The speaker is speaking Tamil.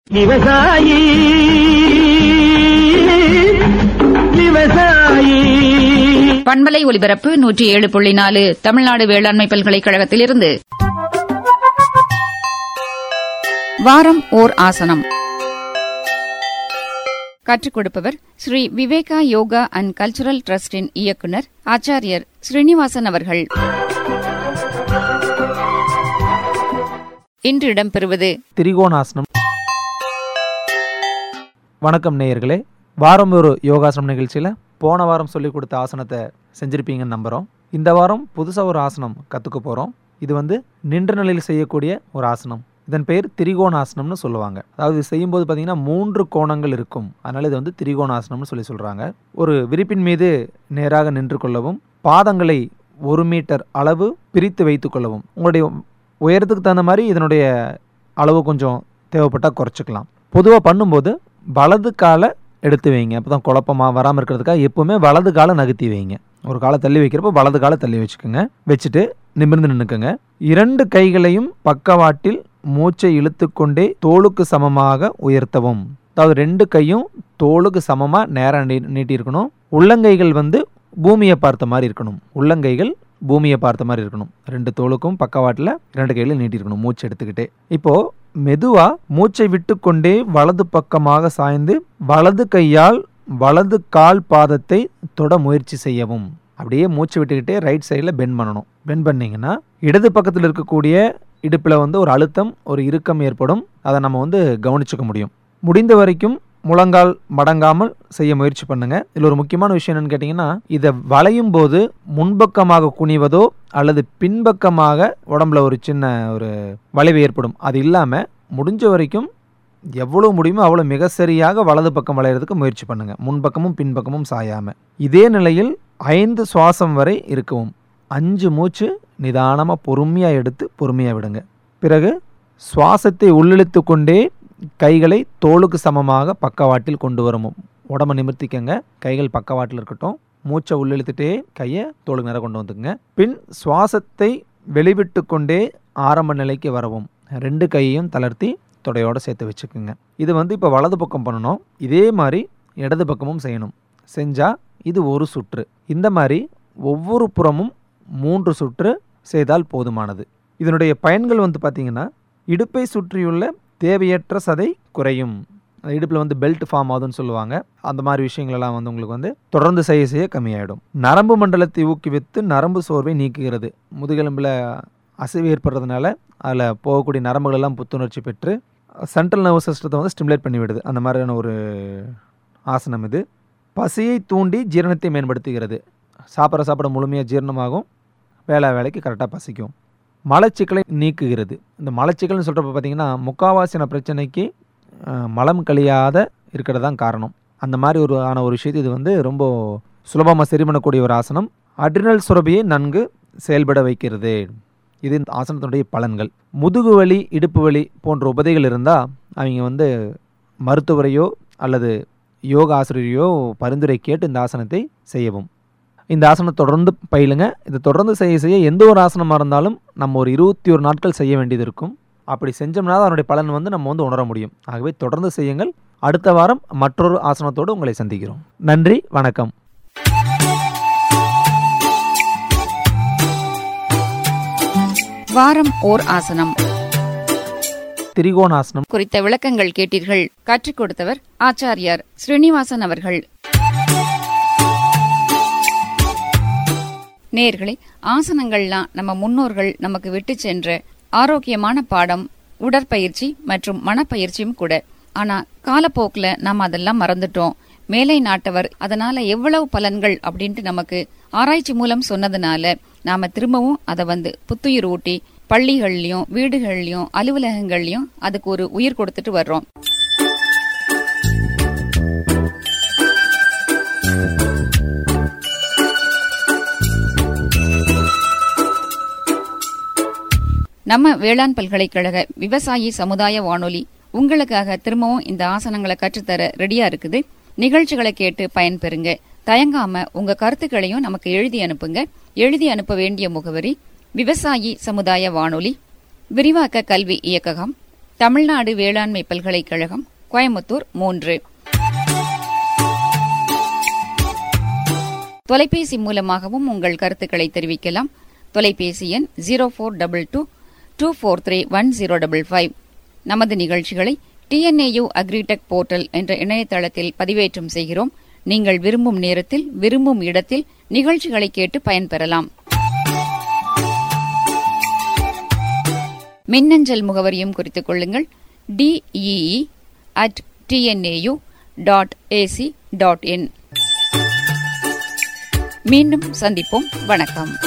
விவசாயி விவசாயி பண்பலை ஒலிபரப்பு நூற்றி ஏழு புள்ளி நாலு தமிழ்நாடு வேளாண்மை பல்கலைக்கழகத்திலிருந்து வாரம் ஓர் ஆசனம் கற்றுக் கொடுப்பவர் ஸ்ரீ விவேகா யோகா அண்ட் கல்ச்சுரல் டிரஸ்டின் இயக்குனர் ஆச்சாரியர் ஸ்ரீனிவாசன் அவர்கள் இன்று இடம்பெறுவது திரிகோணாசனம் வணக்கம் நேயர்களே வாரம் ஒரு யோகாசனம் நிகழ்ச்சியில் போன வாரம் சொல்லி கொடுத்த ஆசனத்தை செஞ்சுருப்பீங்கன்னு நம்புகிறோம் இந்த வாரம் புதுசாக ஒரு ஆசனம் கற்றுக்க போகிறோம் இது வந்து நின்ற நிலையில் செய்யக்கூடிய ஒரு ஆசனம் இதன் பெயர் திரிகோணாசனம்னு சொல்லுவாங்க அதாவது இது செய்யும்போது பார்த்தீங்கன்னா மூன்று கோணங்கள் இருக்கும் அதனால் இது வந்து திரிகோணாசனம்னு சொல்லி சொல்கிறாங்க ஒரு விரிப்பின் மீது நேராக நின்று கொள்ளவும் பாதங்களை ஒரு மீட்டர் அளவு பிரித்து வைத்து கொள்ளவும் உங்களுடைய உயரத்துக்கு தகுந்த மாதிரி இதனுடைய அளவு கொஞ்சம் தேவைப்பட்டால் குறைச்சிக்கலாம் பொதுவாக பண்ணும்போது வலது காலை எடுத்து வைங்க அப்போ தான் குழப்பமாக வராமல் இருக்கிறதுக்காக எப்போவுமே வலது காலை நகர்த்தி வைங்க ஒரு காலை தள்ளி வைக்கிறப்போ வலது காலை தள்ளி வச்சுக்கோங்க வச்சுட்டு நிமிர்ந்து நின்றுக்குங்க இரண்டு கைகளையும் பக்கவாட்டில் மூச்சை இழுத்துக்கொண்டே தோளுக்கு சமமாக உயர்த்தவும் அதாவது ரெண்டு கையும் தோளுக்கு சமமாக நேராக நீ நீட்டியிருக்கணும் உள்ளங்கைகள் வந்து பூமியை பார்த்த மாதிரி இருக்கணும் உள்ளங்கைகள் பூமியை பார்த்த மாதிரி இருக்கணும் ரெண்டு தோளுக்கும் பக்கவாட்டில் ரெண்டு கையில நீட்டியிருக்கணும் மூச்சு எடுத்துக்கிட்டே இப்போ மெதுவா மூச்சை விட்டுக்கொண்டே வலது பக்கமாக சாய்ந்து வலது கையால் வலது கால் பாதத்தை தொட முயற்சி செய்யவும் அப்படியே மூச்சு விட்டுக்கிட்டே ரைட் சைடில் பெண்ட் பண்ணணும் பெண்ட் பண்ணீங்கன்னா இடது பக்கத்தில் இருக்கக்கூடிய இடுப்பில் வந்து ஒரு அழுத்தம் ஒரு இறுக்கம் ஏற்படும் அதை நம்ம வந்து கவனிச்சுக்க முடியும் முடிந்த வரைக்கும் முழங்கால் மடங்காமல் செய்ய முயற்சி பண்ணுங்க இதில் ஒரு முக்கியமான விஷயம் என்னன்னு கேட்டிங்கன்னா இதை வளையும் போது முன்பக்கமாக குனிவதோ அல்லது பின்பக்கமாக உடம்புல ஒரு சின்ன ஒரு வளைவு ஏற்படும் அது இல்லாமல் முடிஞ்ச வரைக்கும் எவ்வளோ முடியுமோ அவ்வளோ மிக சரியாக வலது பக்கம் வளையிறதுக்கு முயற்சி பண்ணுங்க முன்பக்கமும் பின்பக்கமும் சாயாமல் இதே நிலையில் ஐந்து சுவாசம் வரை இருக்கவும் அஞ்சு மூச்சு நிதானமாக பொறுமையாக எடுத்து பொறுமையாக விடுங்க பிறகு சுவாசத்தை உள்ளிழுத்து கொண்டே கைகளை தோளுக்கு சமமாக பக்கவாட்டில் கொண்டு வரவும் உடம்ப நிமிர்த்திக்கங்க கைகள் பக்கவாட்டில் இருக்கட்டும் மூச்சை உள்ளிழுத்துட்டே கையை தோளுக்கு நேரம் கொண்டு வந்துக்குங்க பின் சுவாசத்தை வெளிவிட்டு கொண்டே ஆரம்ப நிலைக்கு வரவும் ரெண்டு கையையும் தளர்த்தி தொடையோட சேர்த்து வச்சுக்கோங்க இது வந்து இப்போ வலது பக்கம் பண்ணணும் இதே மாதிரி இடது பக்கமும் செய்யணும் செஞ்சால் இது ஒரு சுற்று இந்த மாதிரி ஒவ்வொரு புறமும் மூன்று சுற்று செய்தால் போதுமானது இதனுடைய பயன்கள் வந்து பார்த்திங்கன்னா இடுப்பை சுற்றியுள்ள தேவையற்ற சதை குறையும் இடுப்பில் வந்து பெல்ட் ஃபார்ம் ஆகுதுன்னு சொல்லுவாங்க அந்த மாதிரி விஷயங்களெல்லாம் வந்து உங்களுக்கு வந்து தொடர்ந்து செய்ய செய்ய கம்மியாயிடும் நரம்பு மண்டலத்தை ஊக்குவித்து நரம்பு சோர்வை நீக்குகிறது முதுகெலும்பில் அசைவு ஏற்படுறதுனால அதில் போகக்கூடிய நரம்புகள் எல்லாம் புத்துணர்ச்சி பெற்று சென்ட்ரல் நர்வஸ் சிஸ்டத்தை வந்து ஸ்டிமுலேட் பண்ணி விடுது அந்த மாதிரியான ஒரு ஆசனம் இது பசியை தூண்டி ஜீரணத்தை மேம்படுத்துகிறது சாப்பிட்ற சாப்பிட முழுமையாக ஜீரணமாகும் வேலை வேலைக்கு கரெக்டாக பசிக்கும் மலச்சிக்கலை நீக்குகிறது இந்த மலச்சிக்கல்னு சொல்கிறப்ப பார்த்தீங்கன்னா முக்காவாசின பிரச்சனைக்கு அஹ், மலம் கழியாத இருக்கிறது தான் காரணம் அந்த மாதிரி ஒரு ஆன ஒரு விஷயத்தை இது வந்து ரொம்ப சுலபமாக சரி பண்ணக்கூடிய ஒரு ஆசனம் அட்ரினல் சுரபியை நன்கு செயல்பட வைக்கிறது இது இந்த ஆசனத்தினுடைய பலன்கள் முதுகு வலி இடுப்பு வலி போன்ற உபதைகள் இருந்தால் அவங்க வந்து மருத்துவரையோ அல்லது யோக ஆசிரியரையோ பரிந்துரை கேட்டு இந்த ஆசனத்தை செய்யவும் இந்த ஆசனம் தொடர்ந்து பயிலுங்க இதை தொடர்ந்து செய்ய செய்ய எந்த ஒரு ஆசனமாக இருந்தாலும் நம்ம ஒரு இருபத்தி ஒரு நாட்கள் செய்ய வேண்டியது இருக்கும் அப்படி செஞ்சோம்னா தான் அதனுடைய பலன் வந்து நம்ம வந்து உணர முடியும் ஆகவே தொடர்ந்து செய்யுங்கள் அடுத்த வாரம் மற்றொரு ஆசனத்தோடு உங்களை சந்திக்கிறோம் நன்றி வணக்கம் வாரம் ஓர் ஆசனம் திரிகோணாசனம் குறித்த விளக்கங்கள் கேட்டீர்கள் கற்றுக் கொடுத்தவர் ஆச்சாரியார் ஸ்ரீனிவாசன் அவர்கள் நேர்களே ஆசனங்கள்லாம் நம்ம முன்னோர்கள் நமக்கு விட்டு சென்ற ஆரோக்கியமான பாடம் உடற்பயிற்சி மற்றும் மனப்பயிற்சியும் கூட ஆனா காலப்போக்குல நாம அதெல்லாம் மறந்துட்டோம் மேலை நாட்டவர் அதனால எவ்வளவு பலன்கள் அப்படின்ட்டு நமக்கு ஆராய்ச்சி மூலம் சொன்னதுனால நாம திரும்பவும் அதை வந்து புத்துயிர் ஊட்டி பள்ளிகள்லயும் வீடுகள்லயும் அலுவலகங்கள்லயும் அதுக்கு ஒரு உயிர் கொடுத்துட்டு வர்றோம் நம்ம வேளாண் பல்கலைக்கழக விவசாயி சமுதாய வானொலி உங்களுக்காக திரும்பவும் இந்த ஆசனங்களை கற்றுத்தர ரெடியா இருக்குது நிகழ்ச்சிகளை கேட்டு பயன்பெறுங்க தயங்காம உங்க கருத்துக்களையும் நமக்கு எழுதி அனுப்புங்க எழுதி அனுப்ப வேண்டிய முகவரி விவசாயி சமுதாய வானொலி விரிவாக்க கல்வி இயக்ககம் தமிழ்நாடு வேளாண்மை பல்கலைக்கழகம் கோயம்புத்தூர் மூன்று தொலைபேசி மூலமாகவும் உங்கள் கருத்துக்களை தெரிவிக்கலாம் தொலைபேசி எண் zero four double two two four three one zero double five நமது நிகழ்ச்சிகளை டிஎன்ஏயு அக்ரிடெக் போர்ட்டல் என்ற இணையதளத்தில் பதிவேற்றம் செய்கிறோம் நீங்கள் விரும்பும் நேரத்தில் விரும்பும் இடத்தில் நிகழ்ச்சிகளை கேட்டு பயன்பெறலாம் மின்னஞ்சல் முகவரியும் குறித்துக் கொள்ளுங்கள் DEE at TNAU dot AC dot in மீண்டும் சந்திப்போம் வணக்கம்